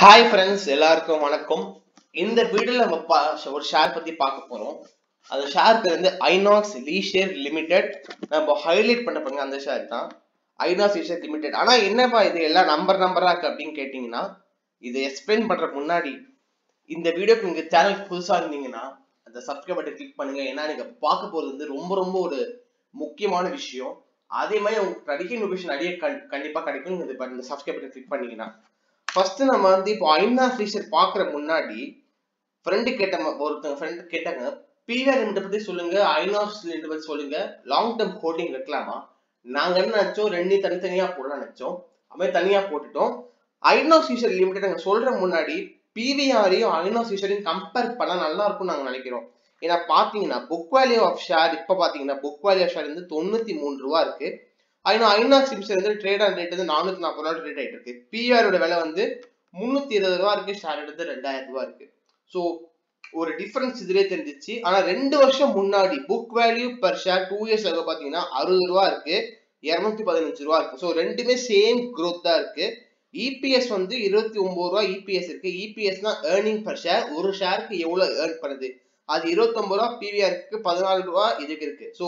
hi friends எல்லாருக்கும் வணக்கம் இந்த வீடியோல நம்ம பா- ஒரு ஷேர் பத்தி பார்க்க போறோம் அந்த ஷேர் பேர் வந்து ஐநாக்ஸ் லீஷர் லிமிடெட் நம்ம ஹைலைட் பண்ண பாருங்க அந்த ஷேர் தான் ஐநாக்ஸ் லீஷர் லிமிடெட் ஆனா என்னப்பா இது எல்லாம் நம்பர் நம்பரா இருக்கு அப்படின்னு கேட்டீங்கன்னா இதை எக்ஸ்பிளைன் பண்றதுக்கு முன்னாடி இந்த வீடியோக்கு நீங்க சேனல் புதுசா இருந்தீங்கன்னா அந்த சப்ஸ்கிரைப் பட்டன் கிளிக் பண்ணுங்க ஏன்னா நீங்க பார்க்க போறது வந்து ரொம்ப ரொம்ப ஒரு முக்கியமான விஷயம் அதே மாதிரி உங்களுக்கு கிடைக்கும் இன்ஃபர்மேஷன் நிறைய கண்- கண்டிப்பா கிடைக்கும் நீங்க இது பண்ணி- இந்த சப்ஸ்கிரைப் பட்டன் கிளிக் பண்ணீங்கன்னா ஃபர்ஸ்ட் நம்ம வந்து இப்போ ஐநா ஃபீச்சர் பாக்குற முன்னாடி ஃப்ரெண்டு கேட்ட ம- ஒருத்தங்க ஃப்ரெண்டு கேட்டாங்க பிஆர் லிமிட் பத்தி சொல்லுங்க ஐநாக்ஸ் லிமிட் பத்தி சொல்லுங்க லாங் டேர்ம் ஹோல்டிங் வைக்கலாமா நாங்க என்ன நினைச்சோம் ரெண்டையும் தனித்தனியா போடலாம் நினைச்சோம் அது மாதிரி தனியா போட்டுட்டோம் ஐநாக்ஸ் ஃபீச்சர் லிமிடெட் நாங்க சொல்ற முன்னாடி பிவிஆரையும் ஐநாக்ஸ் ஃபீச்சரையும் கம்பேர் பண்ணா நல்லா இருக்கும் நாங்க நினைக்கிறோம் ஏன்னா பாத்தீங்கன்னா புக் வேல்யூ ஆஃப் ஷேர் இப்ப பாத்தீங்கன்னா புக் வேல்யூ ஆஃப் ஷேர் வந்து தொண்ணூத்தி மூணு ரூபா இருக்கு ஐநா ஐநாக்ஸ் ஃபீச்சர் வந்து ட்ரேட் ஆன் ரேட் வந்து நானூத்தி நாற்பது ரூபா ட்ரேட் ஆயிட்டு இருக்கு பிஆர் ஓட விலை வந்து முன்னூத்தி இருபது ரூபா இருக்கு ஷேர் எடுத்து ரெண்டாயிரம் ரூபா இருக்கு ஸோ ஒரு டிஃபரன்ஸ் இதுலயே தெரிஞ்சிச்சு ஆனா ரெண்டு வருஷம் முன்னாடி book value per share two years ஆக பாத்தீங்கன்னா அறுபது ரூபா இருக்கு இருநூத்தி பதினஞ்சு ரூபா இருக்கு ஸோ ரெண்டுமே சேம் growth தான் இருக்கு இபிஎஸ் வந்து இருபத்தி ஒன்பது ரூபா இபிஎஸ் இருக்கு இபிஎஸ்னா ஏர்னிங் பர் ஷேர் ஒரு ஷேருக்கு எவ்வளவு ஏர்ன் பண்ணுது அது இருபத்தொன்பது ரூபா பிவிஆருக்கு பதினாலு ரூபா இதுக்கு இருக்கு ஸோ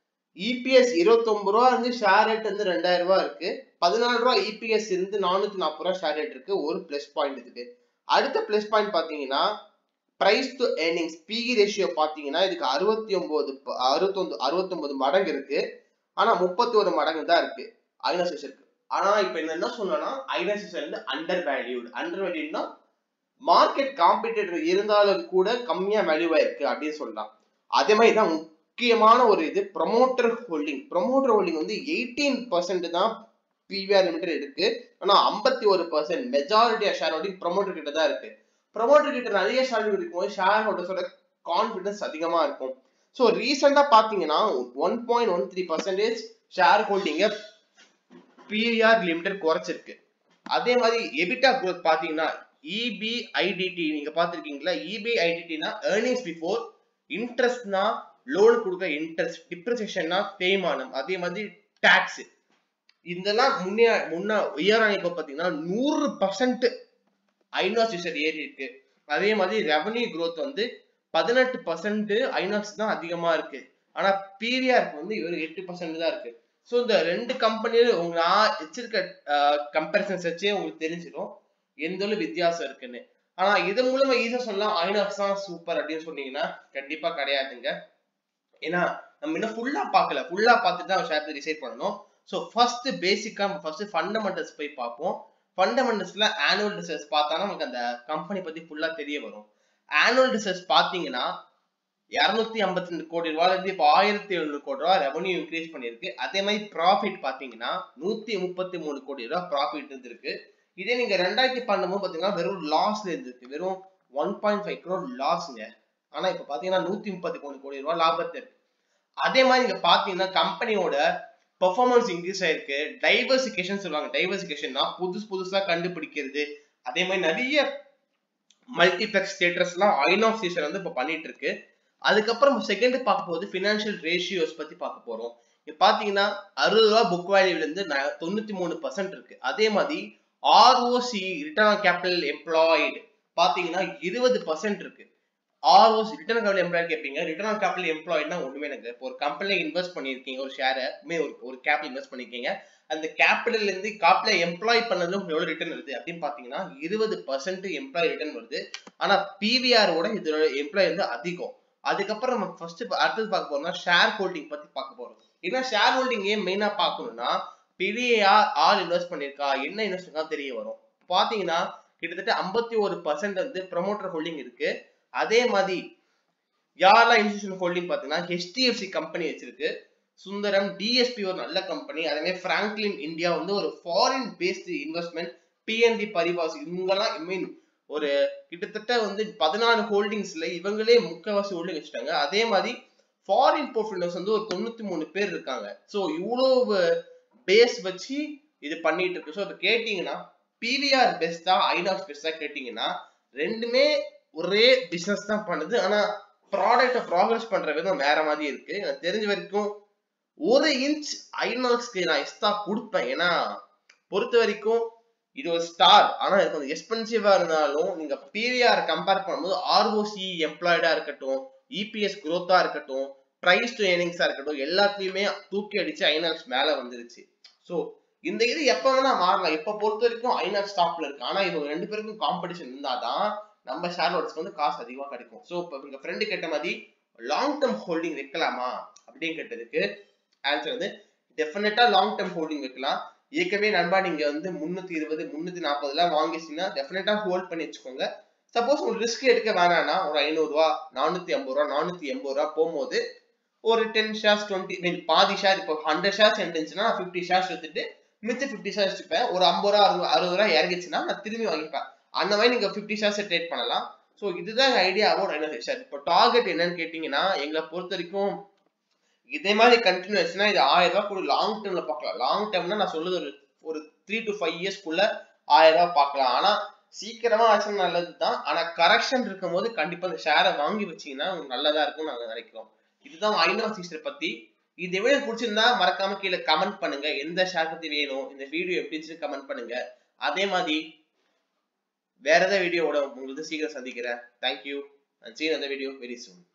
இபிஎஸ் இருபத்தொன்பது ரூபா இருந்து ஷேர் ரேட் வந்து ரெண்டாயிரம் ரூபா இருக்கு பதினாலு ரூபா இபிஎஸ் இருந்து நானூத்தி நாற்பது ரூபா ஷேர் ரேட் இருக்கு ஒரு பிளஸ் பாயிண்ட் இதுக்கு அடுத்த பிளஸ் பாயிண்ட் பாத்தீங்கன்னா price to earnings PE ratio பாத்தீங்கன்னா இதுக்கு அறுபத்தி ஒன்பது அறுபத்தொன்பது அறுபத்தொன்பது மடங்கு இருக்கு ஆனா முப்பத்தி ஒரு மடங்கு தான் இருக்கு ஐநாசிஸ் இருக்கு ஆனா இப்ப என்ன என்ன சொன்னா ஐநாசிஸ் வந்து அண்டர் வேல்யூட் அண்டர் வேல்யூட்னா மார்க்கெட் காம்படிட்டர் இருந்தாலும் கூட கம்மியா வேல்யூவா இருக்கு அப்படின்னு சொல்லலாம் அதே மாதிரி தான் முக்கியமான ஒரு இது ப்ரொமோட்டர் ஹோல்டிங் ப்ரொமோட்டர் ஹோல்டிங் வந்து எயிட்டீன் பர்சன்ட் தான் பிவிஆர் லிமிடெட் இருக்கு ஆனா ஐம்பத்தி ஒரு percent majority share holding promoter கிட்ட தான் இருக்கு ப்ரொமோட்டர் கிட்ட நிறைய ஷேர் இருக்கும்போது ஷேர் ஹோல்டர்ஸோட கான்ஃபிடன்ஸ் அதிகமா இருக்கும் ஸோ ரீசெண்டா பாத்தீங்கன்னா one point one three percentage share ஹோல்டிங்க பிஆர் லிமிடெட் குறைச்சிருக்கு அதே மாதிரி எபிட்டா growth பாத்தீங்கன்னா இபிஐடிடி நீங்க பாத்திருக்கீங்களா இபிஐடிடினா ஏர்னிங்ஸ் பிஃபோர் இன்ட்ரெஸ்ட்னா லோன் கொடுக்க இன்ட்ரெஸ்ட் டிப்ரிசியேஷன்னா தேய்மானம் அதே மாதிரி டாக்ஸ் இதெல்லாம் முன்னே முன்ன இயர் இப்ப பாத்தீங்கன்னா நூறு பர்சன்ட் ஐநாக்ஸ் ஏறி இருக்கு அதே மாதிரி ரெவன்யூ growth வந்து பதினெட்டு பர்சன்ட் ஐநாக்ஸ் தான் அதிகமா இருக்கு ஆனா பிவிஆருக்கு வந்து இவர் எட்டு பர்சன்ட் தான் இருக்கு ஸோ இந்த ரெண்டு கம்பெனியும் உங்க நான் வச்சிருக்க கம்பேரிசன்ஸ் வச்சே உங்களுக்கு தெரிஞ்சிடும் எந்த அளவு வித்தியாசம் இருக்குன்னு ஆனா இது மூலமா ஈஸியா சொல்லலாம் ஐநாக்ஸ் தான் சூப்பர் அப்படின்னு சொன்னீங்கன்னா கண்டிப்பா கிடையாதுங்க ஏன்னா நம்ம இன்னும் ஃபுல்லா பார்க்கல ஃபுல்லா பார்த்துட்டு தான் ஷேர் டிசைட் பண்ணணும் ஸோ ஃபர்ஸ்ட் பேசிக்கா ஃபர்ஸ்ட் ஃபண்டமெண்டல்ஸ் போய் பார்ப்போம் ஃபண்டமெண்டல்ஸ்ல ஆனுவல் ரிசர்ச் பார்த்தா நமக்கு அந்த கம்பெனி பத்தி ஃபுல்லா தெரிய வரும் ஆனுவல் ரிசர்ச் பாத்தீங்கன்னா இருநூத்தி ஐம்பத்தி ரெண்டு கோடி ரூபாயில இருந்து இப்போ ஆயிரத்தி எழுநூறு கோடி ரூபாய் ரெவன்யூ இன்க்ரீஸ் பண்ணிருக்கு அதே மாதிரி ப்ராஃபிட் பாத்தீங்கன்னா நூத்தி முப்பத்தி மூணு கோடி ரூபாய் ப்ராஃபிட் இருந்திருக்கு இதே நீங்க ரெண்டாயிரத்தி பன்னெண்டு பாத்தீங்கன்னா வெறும் லாஸ்ல இருந்திருக்கு வெறும் ஒன் பாயிண்ட் ஃபைவ் க்ரோர் லாஸ்ங்க ஆனா இப்ப பாத்தீங்கன்னா நூத்தி முப்பத்தி மூணு கோடி ரூபாய் லாபத்து இருக்கு அதே மாதிரி நீங்க பாத்தீங்கன்னா கம்பெனியோட பெர்ஃபார்மன்ஸ் இன்க்ரீஸ் ஆயிருக்கு டைவர்சிகேஷன் சொல்லுவாங்க டைவர்சிகேஷன்னா புதுசு புதுசா கண்டுபிடிக்கிறது அதே மாதிரி நிறைய மல்டிபிளெக்ஸ் தியேட்டர்ஸ்லாம் ஐநாக்ஸ் சீசன் வந்து இப்போ பண்ணிட்டு இருக்கு அதுக்கப்புறம் செகண்ட் பார்க்க போது ஃபினான்ஷியல் ரேஷியோஸ் பத்தி பார்க்க போறோம் இப்போ பாத்தீங்கன்னா அறுபது ரூபா புக் வேல்யூல இருந்து ந- தொண்ணூத்தி மூணு பர்சன்ட் இருக்கு அதே மாதிரி ROC return on capital employed பாத்தீங்கன்னா இருபது பர்சன்ட் இருக்கு ஆர்ஓசி ரிட்டர்ன் கேபிட்டல் எம்ப்ளாய்டு கேட்பீங்க ரிட்டர்ன் ஆன் கேபிட்டல் எம்ப்ளாய்டுனா ஒண்ணுமே எனக்கு இப்போ ஒரு கம்பெனில இன்வெஸ்ட் பண்ணிருக்கீங்க ஒரு ஷேரை ஒரு ஒரு கேபிட்டல் இன்வெஸ்ட் பண்ணிருக்கீங்க அந்த கேபிட்டல்ல இருந்து காப்பில எம்ப்ளாய் பண்ணதுல உங்களுக்கு எவ்வளவு ரிட்டர்ன் வருது அப்படின்னு பாத்தீங்கன்னா இருபது பர்சன்ட் எம்ப்ளாய் ரிட்டர்ன் வருது ஆனா பிவிஆர் ஓட இதோட எம்ப்ளாய் வந்து அதிகம் அதுக்கப்புறம் நம்ம ஃபர்ஸ்ட் அடுத்தது பார்க்க போறோம்னா ஷேர் ஹோல்டிங் பத்தி பார்க்க போறோம் ஏன்னா ஷேர் ஹோல்டிங் ஏன் மெயினா பார்க்கணும்னா பெரிய ஆள் ஆள் இன்வெஸ்ட் பண்ணிருக்கா என்ன இன்வெஸ்ட் இருக்கா தெரிய வரும் பாத்தீங்கன்னா கிட்டத்தட்ட ஐம்பத்தி ஒரு பர்சன்ட் வந்து ப்ரொமோட்டர் ஹோல்டிங் இருக்கு அதே மாதிரி யாரெல்லாம் இன்ஸ்டியூஷன் ஹோல்டிங் பாத்தீங்கன்னா ஹெச்டிஎஃப்சி கம்பெனி வச்சிருக்கு சுந்தரம் டிஎஸ்பி ஒரு நல்ல கம்பெனி அதே மாதிரி பிராங்க்லின் இந்தியா வந்து ஒரு foreign based investment BNP Paribas இவங்கெல்லாம் மீன் ஒரு கிட்டத்தட்ட வந்து பதினாலு ஹோல்டிங்ஸ்ல இவங்களே முக்கவாசி ஹோல்டிங் வச்சுட்டாங்க அதே மாதிரி ஃபாரின் போர்ட்ஃபோலியோஸ் வந்து ஒரு தொண்ணூத்தி மூணு பேர் இருக்காங்க ஸோ இவ்வளோ பேஸ் வச்சு இது பண்ணிட்டு இருக்கு ஸோ இப்போ கேட்டீங்கன்னா பிவிஆர் பெஸ்டா ஐநாக்ஸ் பெஸ்டா கேட்டீங்கன்னா ரெண்டுமே ஒரே பிசினஸ் தான் பண்ணுது ஆனா ப்ராடக்ட்டை ப்ராக்ரஸ் பண்ற விதம் வேற மாதிரி இருக்கு எனக்கு தெரிஞ்ச வரைக்கும் ஒரு இன்ச் ஐநாக்ஸ்க்கு நான் எக்ஸ்ட்ரா கொடுப்பேன் ஏன்னா பொறுத்த வரைக்கும் இது ஒரு ஸ்டார் ஆனா இது கொஞ்சம் எக்ஸ்பென்சிவா இருந்தாலும் நீங்க பிவிஆர் கம்பேர் பண்ணும்போது ஆர்ஓசி எம்ப்ளாய்டா இருக்கட்டும் இபிஎஸ் குரோத்தா இருக்கட்டும் பிரைஸ் டு ஏர்னிங்ஸா இருக்கட்டும் எல்லாத்துலயுமே தூக்கி அடிச்சு ஐநாக்ஸ் மேல வந்துருச்சு ஸோ இந்த இது எப்ப வேணா மாறலாம் இப்ப பொறுத்த வரைக்கும் ஐநாக்ஸ் டாப்ல இருக்கு ஆனா இவங்க ரெண்டு பேருக்கும் காம்படிஷன் இருந்தாதான் நம்ம ஷேர் ஹோல்டர்ஸ்க்கு வந்து காசு அதிகமா கிடைக்கும் ஸோ இப்போ எங்க ஃப்ரெண்டு கேட்ட மாதிரி லாங் டேர்ம் ஹோல்டிங் வைக்கலாமா அப்படின்னு கேட்டதுக்கு ஆன்சர் வந்து டெஃபினட்டா லாங் டேர்ம் ஹோல்டிங் வைக்கலாம் ஏற்கனவே நண்பா நீங்க வந்து முன்னூத்தி இருபது முன்னூத்தி நாற்பதுல வாங்கிச்சீங்கன்னா டெஃபினட்டா ஹோல்ட் பண்ணி வச்சுக்கோங்க சப்போஸ் உங்களுக்கு ரிஸ்க் எடுக்க வேணாம்னா ஒரு ஐநூறு ரூபா நானூத்தி ஐம்பது ரூபா நானூத்தி எண்பது ரூபா போகும்போது ஒரு டென் ஷேர்ஸ் டுவெண்ட்டி மீன் பாதி ஷேர் இப்போ ஹண்ட்ரட் ஷேர்ஸ் இருந்துச்சுன்னா நான் ஃபிஃப்டி ஷேர்ஸ் எடுத்துட்டு மிச்சம் ஃபிஃப்டி ஷேர்ஸ் வச்சுப்பேன் ஒரு ஐம்பது ரூபா அறுபது அறுபது ரூபா இறங்கிச்சுன்னா நான் திரும்பி வாங்கிப்பேன் அந்த மாதிரி நீங்க ஃபிஃப்டி ஷேர்ஸ் ட்ரேட் பண்ணலாம் ஸோ இதுதான் ஐடியா அபவுட் ஐநூறு ஷேர் இப்போ டார்கெட் என்னன்னு கேட்டீங்கன்னா எங்களை பொறுத்த வரைக்கும் இதே மாதிரி கண்டினியூஸ்னா இது ஆயிரம் ரூபாய் கூட லாங் டேர்ம்ல பார்க்கலாம் லாங் டேர்ம்னா நான் சொல்லுது ஒரு ஒரு த்ரீ டு ஃபைவ் இயர்ஸ்க்குள்ள ஆயிரம் ரூபாய் பார்க்கலாம் ஆனா சீக்கிரமா ஆச்சு நல்லது தான் ஆனா கரெக்ஷன் இருக்கும் போது கண்டிப்பா இந்த ஷேரை வாங்கி வச்சீங்கன்னா உங்களுக்கு நல்லதா இருக்கும் நாங்க நினைக்கிறோம் இதுதான் ஐநா சிஸ்டர் பத்தி இந்த வீடியோ பிடிச்சிருந்தா மறக்காம கீழே கமெண்ட் பண்ணுங்க எந்த ஷேர் பத்தி வேணும் இந்த வீடியோ எப்படி இருந்துச்சு கமெண்ட் பண்ணுங்க அதே மாதிரி வேற ஏதாவது வீடியோவோட உங்களுக்கு சீக்கிரம் சந்திக்கிறேன் thank you see you in the video very soon